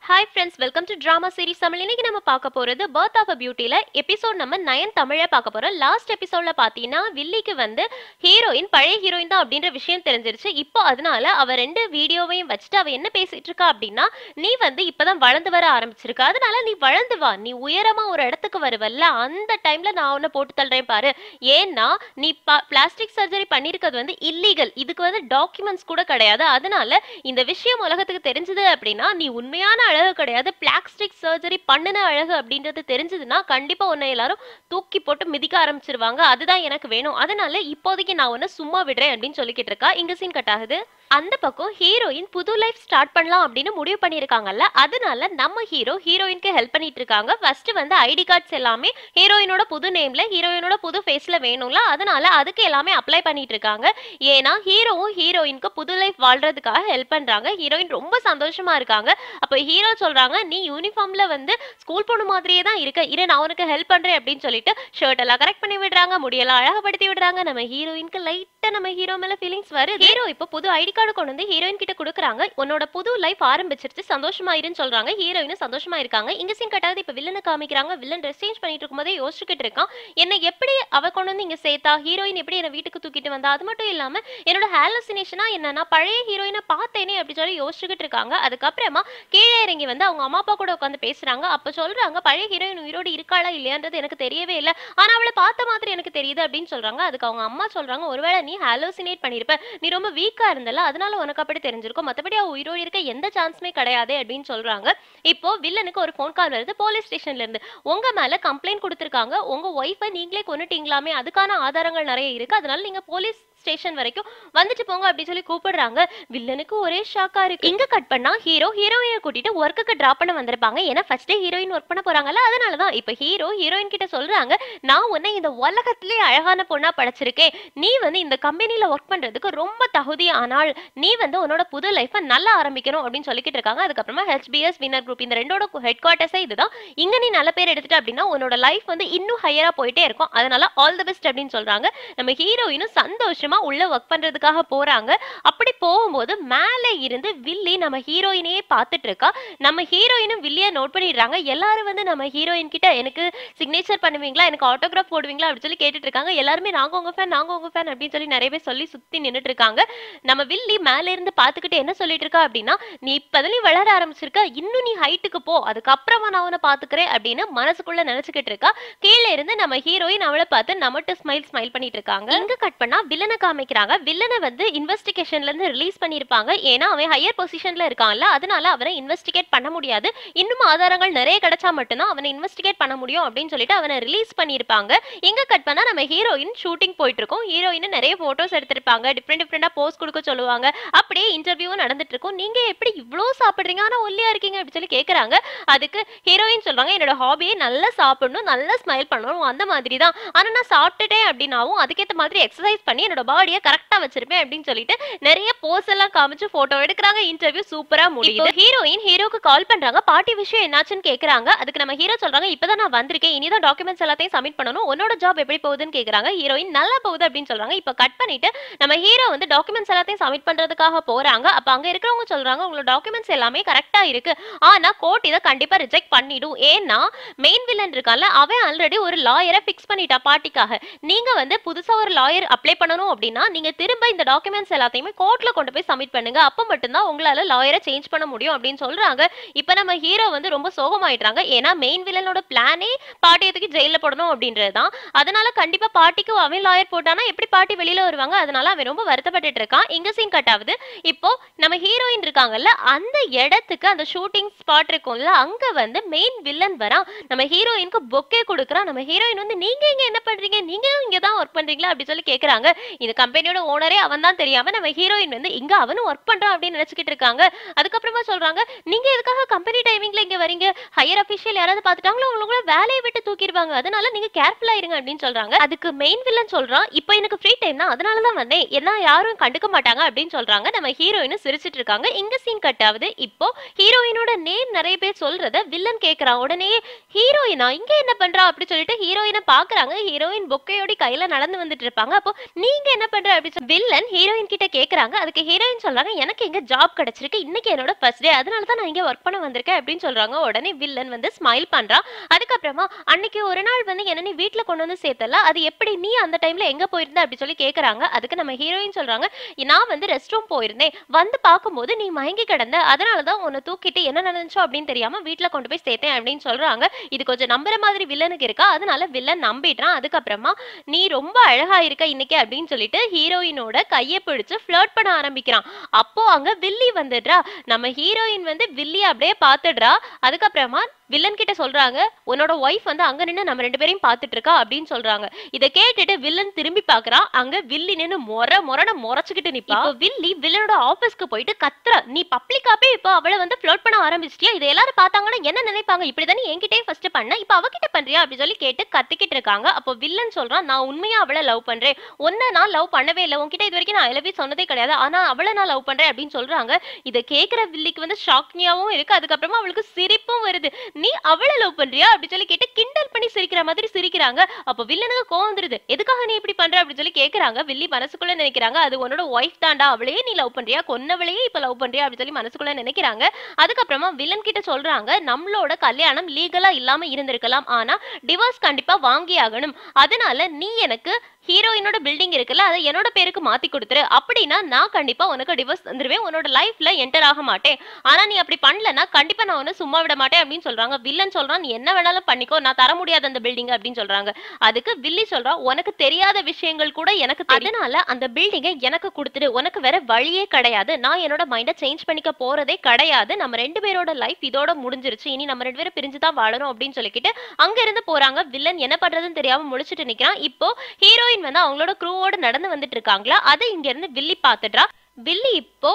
Hi friends welcome to drama series Tamil இன்னைக்கு நம்ம பார்க்க போறது பர்த் ஆஃப் அ பியூட்டில எபிசோட் நம்ம நயன் தமிழை பார்க்க போறோம் லாஸ்ட் எபிசோட்ல பார்த்தீங்கன்னா வில்லிக்கு வந்து ஹீரோயின் பழைய ஹீரோயின் தான் அப்படின்ற விஷயம் தெரிஞ்சிருச்சு இப்போ அதனால அவ ரெண்டு வீடியோவையும் வச்சுட்டு அவ என்ன பேசிட்டு இருக்கா அப்படின்னா நீ வந்து இப்பதான் வளர்ந்து வர ஆரம்பிச்சிருக்க அதனால நீ வளர்ந்து வா நீ உயரமா ஒரு இடத்துக்கு வருவல்ல அந்த டைம்ல நான் உன்னை போட்டு தள்ளுறேன் பாரு ஏன்னா நீ பிளாஸ்டிக் சர்ஜரி பண்ணியிருக்கிறது வந்து இல்லீகல் இதுக்கு வந்து டாக்குமெண்ட்ஸ் கூட கிடையாது அதனால இந்த விஷயம் உலகத்துக்கு தெரிஞ்சது அப்படின்னா நீ உண்மையான அழகு கிடையாது பிளாஸ்டிக் சர்ஜரி பண்ணின அழகு அப்படின்றது தெரிஞ்சதுன்னா கண்டிப்பா உன்னை எல்லாரும் தூக்கி போட்டு மிதிக்க ஆரம்பிச்சிருவாங்க அதுதான் எனக்கு வேணும் அதனால இப்போதைக்கு நான் உன்னை சும்மா விடுறேன் அப்படின்னு சொல்லிக்கிட்டு இருக்கா இங்க சீன் கட் ஆகுது அந்த பக்கம் ஹீரோயின் புது லைஃப் ஸ்டார்ட் பண்ணலாம் அப்படின்னு முடிவு பண்ணியிருக்காங்கல்ல அதனால நம்ம ஹீரோ ஹீரோயினுக்கு ஹெல்ப் பண்ணிட்டு இருக்காங்க ஃபர்ஸ்ட் வந்து ஐடி கார்ட்ஸ் எல்லாமே ஹீரோயினோட புது நேம்ல ஹீரோயினோட புது ஃபேஸ்ல வேணும்ல அதனால அதுக்கு எல்லாமே அப்ளை பண்ணிட்டு இருக்காங்க ஏன்னா ஹீரோவும் ஹீரோயினுக்கு புது லைஃப் வாழ்றதுக்காக ஹெல்ப் பண்றாங்க ஹீரோயின் ரொம்ப சந்தோஷமா இருக்காங்க அப்போ ஹீரோ சொல்றாங்க நீ யூனிஃபார்ம்ல வந்து ஸ்கூல் பொண்ணு மாதிரியே தான் இருக்க இரு நான் உனக்கு ஹெல்ப் பண்றேன் அப்படின்னு சொல்லிட்டு ஷர்ட் எல்லாம் கரெக்ட் பண்ணி விடுறாங்க முடியெல்லாம் அழகுபடுத்தி விடுறாங்க நம்ம ஹீரோயினுக்கு லைட்டா நம்ம ஹீரோ மேல ஃபீலிங்ஸ் வருது ஹீரோ இப்போ புது ஐடி கார்டு கொண்டு வந்து ஹீரோயின் கிட்ட கொடுக்குறாங்க உன்னோட புது லைஃப் ஆரம்பிச்சிருச்சு சந்தோஷமா இருன்னு சொல்றாங்க ஹீரோயினும் சந்தோஷமா இருக்காங்க இங்க சீன் கட்டாவது இப்போ வில்லனை காமிக்கிறாங்க வில்லன் ட்ரெஸ் சேஞ்ச் பண்ணிட்டு இருக்கும்போதே யோசிச்சுக்கிட்டு இருக்கான் என்ன எப்படி அவ கொண்டு வந்து இங்க சேர்த்தா ஹீரோயின் எப்படி என்ன வீட்டுக்கு தூக்கிட்டு வந்தா அது மட்டும் இல்லாம என்னோட ஹாலோசினேஷனா என்னன்னா பழைய ஹீரோயினை பார்த்தேனே அப்படி சொல்லி யோசிச்சுக்கிட்டு இருக்காங்க அதுக்கப்புறமா கீழே இறங்கி வந்து அவங்க அம்மா அப்பா கூட உட்காந்து பேசுறாங்க அப்ப சொல்றாங்க பழைய ஹீரோயின் உயிரோடு இருக்காளா இல்லையான்றது எனக்கு தெரியவே இல்லை ஆனா அவளை பார்த்த மாதிரி எனக்கு தெரியுது அப்படின்னு சொல்றாங்க அதுக்கு அவங்க அம்மா சொல்றாங்க ஒருவேளை நீ ஹாலோசினேட் பண்ணிருப்ப நீ ரொம்ப வீக்கா இருந்தல அதனால உனக்கு அப்படி தெரிஞ்சிருக்கும் மத்தபடி அவ உயிரோடு இருக்க எந்த சான்ஸுமே கிடையாது அப்படின்னு சொல்றாங்க இப்போ வில்லனுக்கு ஒரு ஃபோன் கால் வருது போலீஸ் ஸ்டேஷன்ல இருந்து உங்க மேல கம்ப்ளைண்ட் கொடுத்திருக்காங்க உங்க ஒய்ஃபை நீங்களே கொன்னுட்டீங்களாமே அதுக்கான ஆதாரங்கள் நிறைய இருக்கு அதனால நீங்க போலீஸ் ஸ்டேஷன் வரைக்கும் வந்துட்டு போங்க அப்படின்னு சொல்லி கூப்பிடுறாங்க வில்லனுக்கு ஒரே ஷாக்கா இருக்கு இங்க கட் பண்ணா ஹீரோ ஹீரோயினை கூட்டிட்டு ஒர்க்குக்கு டிராப் பண்ண வந்திருப்பாங்க ஏன்னா ஃபர்ஸ்ட் ஹீரோயின் ஒர்க் பண்ண போறாங்கல்ல அதனாலதான் இப்ப ஹீரோ ஹீரோயின் கிட்ட சொல்றாங்க நான் உன்னை இந்த உலகத்திலே அழகான பொண்ணா படைச்சிருக்கேன் நீ வந்து இந்த கம்பெனில ஒர்க் பண்றதுக்கு ரொம்ப தகுதி ஆனால் நீ வந்து உன்னோட புது லைஃபை நல்லா ஆரம்பிக்கணும் அப்படின்னு சொல்லிக்கிட்டு இருக்காங்க அதுக்கப்புறமா ஹெச்பிஎஸ் வினர் குரூப் இந்த ரெண்டோட ஹெட் குவார்ட்டர்ஸே இதுதான் இங்க நீ நல்ல பேர் எடுத்துட்ட அப்படின்னா உன்னோட லைஃப் வந்து இன்னும் ஹையரா போயிட்டே இருக்கும் அதனால ஆல் தி பெஸ்ட் அப்படின்னு சொல்றாங்க நம்ம ஹீரோயினும் சந்தோஷமா உள்ள ஒர்க் பண்றதுக்காக போறாங்க அப்படி போகும்போது மேலே இருந்து வில்லி நம்ம ஹீரோயினையே பார்த்துட்டு இருக்கா நம்ம ஹீரோயினும் வில்லியை நோட் பண்ணிடுறாங்க எல்லாரும் வந்து நம்ம ஹீரோயின் கிட்ட எனக்கு சிக்னேச்சர் பண்ணுவீங்களா எனக்கு ஆட்டோகிராஃப் போடுவீங்களா அப்படின்னு சொல்லி கேட்டுட்டு இருக்காங்க எல்லாருமே நாங்க உங்க ஃபேன் நாங்க உங்க ஃபேன் அப்படின்னு சொல்லி நிறைய பேர் சொல்லி சுத்தி நின்னுட்டு இருக்காங்க நம்ம வில்லி மேலே இருந்து பார்த்துக்கிட்டு என்ன சொல்லிட்டு இருக்கா அப்படின்னா நீ இப்பதான் வளர ஆரம்பிச்சிருக்க இன்னும் நீ ஹைட்டுக்கு போ அதுக்கப்புறமா நான் உன்னை பாத்துக்கிறேன் அப்படின்னு மனசுக்குள்ள நினைச்சுக்கிட்டு இருக்கா கீழே இருந்து நம்ம ஹீரோயின் அவளை பார்த்து நம்மட்டு ஸ்மைல் ஸ்மைல் பண்ணிட்டு இருக்காங்க இங்க கட் பண்ணா வில்லனை காமிக்கிறாங்க வில்லனை வந்து இன்வெஸ்டிகேஷன்ல இருந்து ரிலீஸ் பண்ணிருப்பாங்க ஏன்னா அவன் ஹையர் பொசிஷன்ல இருக்கான்ல அதனால அவனை இன்வெஸ்டிகேட் பண்ண முடியாது இன்னும் ஆதாரங்கள் நிறைய கிடைச்சா மட்டும்தான் அவனை இன்வெஸ்டிகேட் பண்ண முடியும் அப்படின்னு சொல்லிட்டு அவனை ரிலீஸ் பண்ணிருப்பாங்க இங்க கட் பண்ணா நம்ம ஹீரோயின் ஷூட்டிங் போயிட்டு இருக்கோம் ஹீரோயின் நிறைய போட்டோஸ் எடுத்திருப்பாங்க டிஃப்ரெண்ட் டிஃப்ரெண்டா போஸ் கொடுக்க சொல்லுவாங்க அப்படியே இன்டர்வியூவும் நடந்துட்டு இருக்கும் நீங்க எப்படி இவ்ளோ சாப்பிடுறீங்க ஆனா ஒல்லியா இருக்கீங்க அப்படின்னு சொல்லி கேக்குறாங்க அதுக்கு ஹீரோயின் சொல்றாங்க என்னோட ஹாபியே நல்லா சாப்பிடணும் நல்லா ஸ்மைல் பண்ணணும் அந்த மாதிரி தான் ஆனா நான் சாப்பிட்டுட்டேன் அப்படின்னாவும் அதுக்கேற்ற மாதிரி எக்ஸசைஸ் பண்ணி என்னோட பாடியை கரெக்டா வச்சிருப்பேன் அப்படின்னு சொல்லிட்டு நிறைய போஸ் எல்லாம் காமிச்சு போட்டோ எடுக்கிறாங்க இன்டர்வியூ சூப்பரா முடியுது ஹீரோயின் ஹீரோக்கு கால் பண்றாங்க பாட்டி விஷயம் என்னாச்சுன்னு கேக்குறாங்க அதுக்கு நம்ம ஹீரோ சொல்றாங்க இப்பதான் நான் வந்திருக்கேன் இனிதான் டாக்குமெண்ட்ஸ் எல்லாத்தையும் சப்மிட் பண்ணணும் உன்னோட ஜாப் எப்படி போகுதுன்னு கேக்குறாங்க ஹீரோயின் நல்லா போகுது அப்படின்னு சொல்றாங்க இப்ப கட் பண்ணிட்டு நம்ம ஹீரோ வந்து டாக்குமெண்ட்ஸ் எல்லாத்தையும் சப்மிட் பண்றதுக்காக போறாங்க அப்ப அங்க இருக்கிறவங்க சொல்றாங்க உங்களோட டாக்குமெண்ட்ஸ் எல்லாமே கரெக்டா இருக்கு ஆனா கோர்ட் இதை கண்டிப்பா ரிஜெக்ட் பண்ணிடும் ஏன்னா மெயின் வில்லன் இருக்கான்ல அவன் ஆல்ரெடி ஒரு லாயரை ஃபிக்ஸ் பண்ணிட்டா பாட்டிக்காக நீங்க வந்து புதுசா ஒரு லாயர் அப்ளை பண்ணணும் அப்படின்னா நீங்க திரும்ப இந்த டாக்குமெண்ட்ஸ் எல்லாத்தையுமே கோர்ட்ல கொண்டு போய் சப்மிட் பண்ணுங்க அப்ப மட்டும்தான் உங்களால லாயரை சேஞ்ச் பண்ண முடியும் அப்படின்னு சொல்றாங்க இப்ப நம்ம ஹீரோ வந்து ரொம்ப சோகமாயிட்டாங்க ஏன்னா மெயின் வில்லனோட பிளானே பாட்டியை தூக்கி ஜெயில போடணும் அப்படின்றது தான் அதனால கண்டிப்பா பாட்டிக்கு அவன் லாயர் போட்டானா எப்படி பாட்டி வெளியில வருவாங்க அதனால அவன் ரொம்ப வருத்தப்பட்டுட்டு இருக்கான் இங்க சீன் கட் ஆகுது இப்போ நம்ம ஹீரோயின் இருக்காங்கல்ல அந்த இடத்துக்கு அந்த ஷூட்டிங் ஸ்பாட் இருக்கும்ல அங்க வந்து மெயின் வில்லன் வரான் நம்ம ஹீரோயினுக்கு பொக்கே கொடுக்குறான் நம்ம ஹீரோயின் வந்து நீங்க இங்க என்ன பண்றீங்க நீங்க இங்க தான் ஒர்க் பண்றீங்களா அப்படி சொல்லி கேக்குறாங்க இந்த கம்பெனியோட ஓனரே அவன் தான் தெரியாம நம்ம ஹீரோயின் வந்து இங்க அவனும் ஒர்க் பண்றான் அப்படின்னு நினைச்சுக்கிட்டு இருக்காங்க அதுக்கப்புறமா சொல்றாங்க நீங்க எதுக்காக கம்பெனி டைமிங்ல இங்க வரீங்க ஹையர் அபிஷியல் யாராவது பார்த்துட்டாங்களோ உங்களை வேலையை விட்டு தூக்கிடுவாங்க அதனால நீங்க கேர்ஃபுல்லா இருங்க அப்படின்னு சொல்றாங்க அதுக்கு மெயின் வில்லன் சொல்றான் இப்போ எனக்கு ஃப்ரீ டைம் தான் அதனால தான் வந்தேன் என்ன யாரும் கண்டுக்க மாட்டாங்க அப்படின்னு சொல்றாங்க நம்ம ஹீரோயினும் சிரிச்சிட்டு இருக்காங்க இங்க சீன் கட் ஆகுது இப்போ ஹீரோயினோட நேம் நிறைய பேர் சொல்றத வில்லன் கேக்குறான் உடனே ஹீரோயினா இங்க என்ன பண்றா அப்படி சொல்லிட்டு ஹீரோயினை பாக்குறாங்க ஹீரோயின் பொக்கையோட கையில நடந்து வந்துட்டு இருப்பாங்க அப்போ நீங்க என்ன பண்ற அப்படி சொல்லி வில்லன் ஹீரோயின் கிட்ட கேக்குறாங்க அதுக்கு ஹீரோயின் சொல்றாங்க எனக்கு எங்க ஜாப் கிடைச்சிருக்கு இன்னைக்கு என்னோட ஃபர்ஸ்ட் டே அதனால தான் நான் இங்க ஒர்க் பண்ண வந்திருக்கேன் அப்படின்னு சொல்றாங்க உடனே வில்லன் வந்து ஸ்மைல் பண்றான் அதுக்கப்புறமா அன்னைக்கு ஒரு நாள் வந்து என்ன நீ வீட்ல கொண்டு வந்து சேர்த்தல அது எப்படி நீ அந்த டைம்ல எங்க போயிருந்த அப்படி சொல்லி கேக்குறாங்க அதுக்கு நம்ம ஹீரோயின் சொல்றாங்க நான் வந்து ரெஸ்ட் ரூம் போயிருந்தேன் வந்து பார்க்கும்போது நீ மயங்கி கிடந்த அதனால தான் உன்னை தூக்கிட்டு என்ன நடந்துச்சோ அப்படின்னு தெரியாம வீட்ல கொண்டு போய் சேர்த்தேன் அப்படின்னு சொல்றாங்க இது கொஞ்சம் நம்புற மாதிரி வில்லனுக்கு இருக்கா அதனால வில்லன் நம்பிடுறான் அதுக்கப்புறமா நீ ரொம்ப அழகா இருக்க இன்னைக்கு அப்படின்னு சொல்லிட்டு ஹீரோயினோட கையை பிடிச்சு ஃபிளர்ட் பண்ண ஆரம்பிக்கிறான் அப்போ அங்க வில்லி வந்துடுறா நம்ம ஹீரோயின் வந்து வில்லி அப்படியே பார்த்துடுறா அதுக்கப்புறமா வில்லன் கிட்ட சொல்றாங்க உன்னோட ஒய்ஃப் வந்து அங்க நின்னு நம்ம ரெண்டு பேரையும் பார்த்துட்டு இருக்கா அப்படின்னு சொல்றாங்க இதை கேட்டுட்டு வில்லன் திரும்பி பார்க்கறான் அங்க வில்லி நின்னு மொர மொரன முறைச்சுக்கிட்டு நிப்பா இப்போ வில்லி வில்லனோட ஆபீஸ்க்கு போயிட்டு கத்துற நீ பப்ளிக்காவே இப்போ அவளை வந்து ஃப்ளோட் பண்ண ஆரம்பிச்சிட்டியா இதை எல்லாரும் பார்த்தாங்கன்னா என்ன நினைப்பாங்க இப்படிதானே என்கிட்டயே ஃபர்ஸ்ட் பண்ண இப்போ அவகிட்ட பண்றியா அப்படி சொல்லி கேட்டு கத்திக்கிட்டு இருக்காங்க அப்போ வில்லன் சொல்றான் நான் உண்மையா அவளை லவ் பண்றேன் உன்னை நான் லவ் பண்ணவே இல்லை உன்கிட்ட இது வரைக்கும் நான் லவ் சொன்னதே கிடையாது ஆனா அவளை நான் லவ் பண்றேன் அப்படின்னு சொல்றாங்க இதை கேட்கிற வில்லிக்கு வந்து ஷாக்னியாவும் இருக்கு அதுக்கப்புறமா அவளுக்கு சிரிப்பும் வருது நீ அவளை லவ் பண்றியா அப்படி சொல்லி கேட்டு கிண்டல் பண்ணி சிரிக்கிற மாதிரி சிரிக்கிறாங்க அப்போ வில்லனுக்கு கோவம் வந்துருது எதுக்காக நீ இப்படி பண்ற அப்படி சொல்லி கேக்குறாங்க வில்லி மனசுக்குள்ள நினைக்கிறாங்க அது உன்னோட ஒய்ஃப் தாண்டா அவளையே நீ லவ் பண்றியா கொன்னவளையே இப்ப லவ் பண்றியா அப்படி சொல்லி மனசுக்குள்ள நினைக்கிறாங்க அதுக்கப்புறமா வில்லன் கிட்ட சொல்றாங்க நம்மளோட கல்யாணம் லீகலா இல்லாம இருந்திருக்கலாம் ஆனா டிவோர்ஸ் கண்டிப்பா வாங்கி ஆகணும் அதனால நீ எனக்கு ஹீரோயினோட பில்டிங் இருக்குல்ல அதை என்னோட பேருக்கு மாத்தி கொடுத்துரு அப்படின்னா நான் கண்டிப்பா உனக்கு டிவோர்ஸ் தந்துருவேன் உன்னோட லைஃப்ல என்டர் ஆக மாட்டேன் ஆனா நீ அப்படி பண்ணலன்னா கண்டிப்பா நான் உன்னை சும்மா விட மாட்டேன் அப்படின்னு சொல்றாங்க வில்லன் சொல்றான் நீ என்ன வேணாலும் பண்ணிக்கோ நான் தர முடியாது அந்த பில்டிங் அப்படின்னு சொல்றாங்க அதுக்கு வில்லி சொல்றான் உனக்கு தெரியாத விஷயங்கள் கூட எனக்கு தெரியும். அதனால அந்த பில்டிங்கை எனக்கு கொடுத்துடு உனக்கு வேற வழியே கிடையாது நான் என்னோட மைண்டை சேஞ்ச் பண்ணிக்க போறதே கிடையாது நம்ம ரெண்டு பேரோட லைஃப் இதோட முடிஞ்சிருச்சு இனி நம்ம ரெண்டு பேரும் பிரிஞ்சு தான் வாழணும் அப்படின்னு சொல்லிக்கிட்டு அங்க இருந்து போறாங்க வில்லன் என்ன பண்றதுன்னு தெரியாம முடிச்சிட்டு நிக்கிறான் இப்போ ஹீரோயின் வந்து அவங்களோட க்ரூவோட நடந்து வந்துட்டு இருக்காங்களா அதை இங்க இருந்து வில்லி பாத்துடுறா வில்லி இப்போ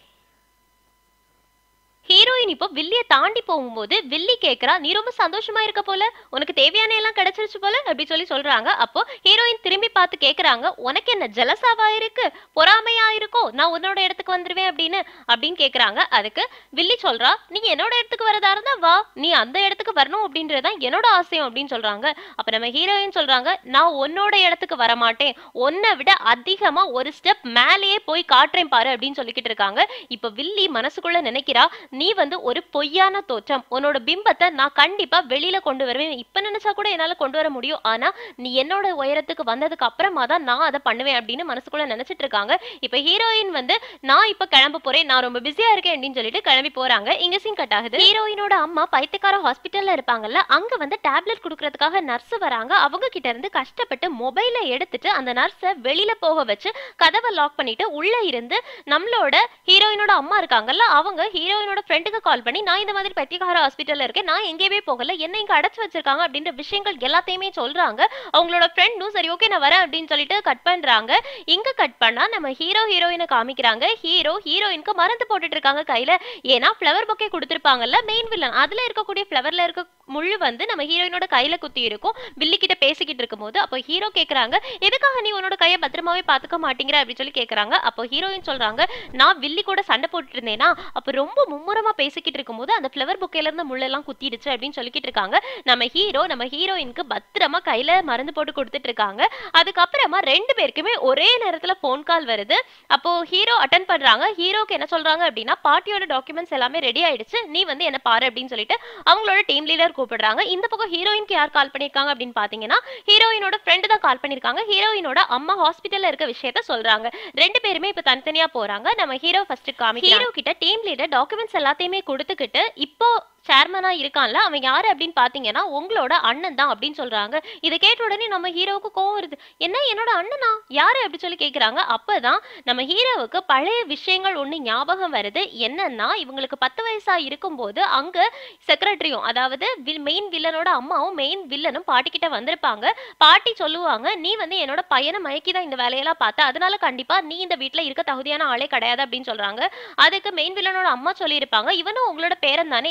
ஹீரோயின் இப்போ வில்லிய தாண்டி போகும்போது வில்லி கேக்குறா நீ ரொம்ப சந்தோஷமா இருக்க போல உனக்கு தேவையான எல்லாம் கிடைச்சிருச்சு போல அப்படி சொல்லி சொல்றாங்க அப்போ ஹீரோயின் திரும்பி பார்த்து கேக்குறாங்க உனக்கு என்ன ஜலசாவா இருக்கு பொறாமையா இருக்கோ நான் உன்னோட இடத்துக்கு வந்துருவேன் அப்படின்னு அப்படின்னு கேக்குறாங்க அதுக்கு வில்லி சொல்றா நீ என்னோட இடத்துக்கு வரதா இருந்தா வா நீ அந்த இடத்துக்கு வரணும் அப்படின்றதுதான் என்னோட ஆசையம் அப்படின்னு சொல்றாங்க அப்ப நம்ம ஹீரோயின் சொல்றாங்க நான் உன்னோட இடத்துக்கு வர மாட்டேன் உன்னை விட அதிகமா ஒரு ஸ்டெப் மேலேயே போய் காட்டுறேன் பாரு அப்படின்னு சொல்லிக்கிட்டு இருக்காங்க இப்ப வில்லி மனசுக்குள்ள நினைக்கிறா நீ வந்து ஒரு பொய்யான தோற்றம் உன்னோட பிம்பத்தை நான் கண்டிப்பா வெளியில கொண்டு வருவேன் இப்ப நினைச்சா கூட என்னால கொண்டு வர முடியும் ஆனா நீ என்னோட உயரத்துக்கு வந்ததுக்கு அப்புறமா தான் நான் அதை பண்ணுவேன் அப்படின்னு மனசுக்குள்ள நினைச்சிட்டு இருக்காங்க இப்ப ஹீரோயின் வந்து நான் இப்ப கிளம்ப போறேன் நான் ரொம்ப பிஸியா இருக்கேன் அப்படின்னு சொல்லிட்டு கிளம்பி போறாங்க இங்க சீன் கட் ஆகுது ஹீரோயினோட அம்மா பைத்தியக்கார ஹாஸ்பிட்டல்ல இருப்பாங்கல்ல அங்க வந்து டேப்லெட் கொடுக்கறதுக்காக நர்ஸ் வராங்க அவங்க கிட்ட இருந்து கஷ்டப்பட்டு மொபைலை எடுத்துட்டு அந்த நர்ஸை வெளியில போக வச்சு கதவை லாக் பண்ணிட்டு உள்ள இருந்து நம்மளோட ஹீரோயினோட அம்மா இருக்காங்கல்ல அவங்க ஹீரோயினோட ஃப்ரெண்டுக்கு கால் பண்ணி நான் இந்த மாதிரி பைத்தியக்கார ஹாஸ்பிட்டல்ல இருக்கேன் நான் எங்கேயுமே போகல என்ன இங்க அடைச்சு வச்சிருக்காங்க அப்படின்ற விஷயங்கள் எல்லாத்தையுமே சொல்றாங்க அவங்களோட ஃப்ரெண்டும் சரி ஓகே நான் வரேன் அப்படின்னு சொல்லிட்டு கட் பண்றாங்க இங்க கட் பண்ணா நம்ம ஹீரோ ஹீரோயினை காமிக்கிறாங்க ஹீரோ ஹீரோயினுக்கு மருந்து போட்டுட்டு இருக்காங்க கையில ஏன்னா ஃப்ளவர் பொக்கே கொடுத்துருப்பாங்கல்ல மெயின் வில்லன் அதுல இருக்கக்கூடிய ஃப்ளவர்ல இருக்க முள்ளு வந்து நம்ம ஹீரோயினோட கையில குத்தி இருக்கும் வில்லி கிட்ட பேசிக்கிட்டு இருக்கும்போது அப்போ ஹீரோ கேக்குறாங்க எதுக்காக நீ உன்னோட கையை பத்திரமாவே பாத்துக்க மாட்டேங்கிற அப்படின்னு சொல்லி கேக்குறாங்க அப்போ ஹீரோயின் சொல்றாங்க நான் வில்லி கூட சண்டை போட்டுட்டு இருந்தேனா அப்போ ரொம்ப மும்முரமா பேசிக்கிட்டு இருக்கும்போது அந்த ஃப்ளவர் பொக்கையில இருந்த முள்ளெல்லாம் குத்திடுச்சு அப்படின்னு சொல்லிக்கிட்டு இருக்காங்க நம்ம ஹீரோ நம்ம ஹீரோயினுக்கு பத்திரமா கையில மருந்து போட்டு கொடுத்துட்டு இருக்காங்க அதுக்கப்புறமா ரெண்டு பேருக்குமே ஒரே நேரத்துல ஃபோன் கால் வருது அப்போ ஹீரோ அட்டன் பண்றாங்க ஹீரோக்கு என்ன சொல்றாங்க அப்படின்னா பார்ட்டியோட டாக்குமெண்ட்ஸ் எல்லாமே ரெடி ஆயிடுச்சு நீ வந்து என்ன பாரு அப்படின்னு சொல்லிட்டு அவங்களோட டீம் லீடர் கூப்பிடுறாங்க இந்த பக்கம் ஹீரோயினுக்கு யார் கால் பண்ணிருக்காங்க அப்படின்னு பாத்தீங்கன்னா ஹீரோயினோட ஃப்ரெண்டு தான் கால் பண்ணிருக்காங்க ஹீரோயினோட அம்மா ஹாஸ்பிட்டல்ல இருக்க விஷயத்த சொல்றாங்க ரெண்டு பேருமே இப்ப தனித்தனியா போறாங்க நம்ம ஹீரோ ஃபர்ஸ்ட் காமி ஹீரோ கிட்ட டீம் லீடர் டாக்குமெண்ட்ஸ் எல்லாத்தையுமே கொடுத்துக்கிட்டு இப்போ சேர்மனா இருக்கான்ல அவன் யாரு அப்படின்னு பாத்தீங்கன்னா உங்களோட அண்ணன் தான் அப்படின்னு சொல்றாங்க இதை கேட்ட உடனே நம்ம ஹீரோவுக்கு கோவம் வருது என்ன என்னோட அண்ணனா யாரு அப்படி சொல்லி கேக்குறாங்க அப்பதான் நம்ம ஹீரோவுக்கு பழைய விஷயங்கள் ஒண்ணு ஞாபகம் வருது என்னன்னா இவங்களுக்கு பத்து வயசா இருக்கும்போது அங்க செக்ரட்டரியும் அதாவது மெயின் வில்லனோட அம்மாவும் மெயின் வில்லனும் பாட்டி கிட்ட வந்திருப்பாங்க பாட்டி சொல்லுவாங்க நீ வந்து என்னோட பையனை மயக்கி தான் இந்த வேலையெல்லாம் பார்த்த அதனால கண்டிப்பா நீ இந்த வீட்ல இருக்க தகுதியான ஆளே கிடையாது அப்படின்னு சொல்றாங்க அதுக்கு மெயின் வில்லனோட அம்மா சொல்லியிருப்பாங்க இவனும் உங்களோட பேரன் தானே என்ன வேணா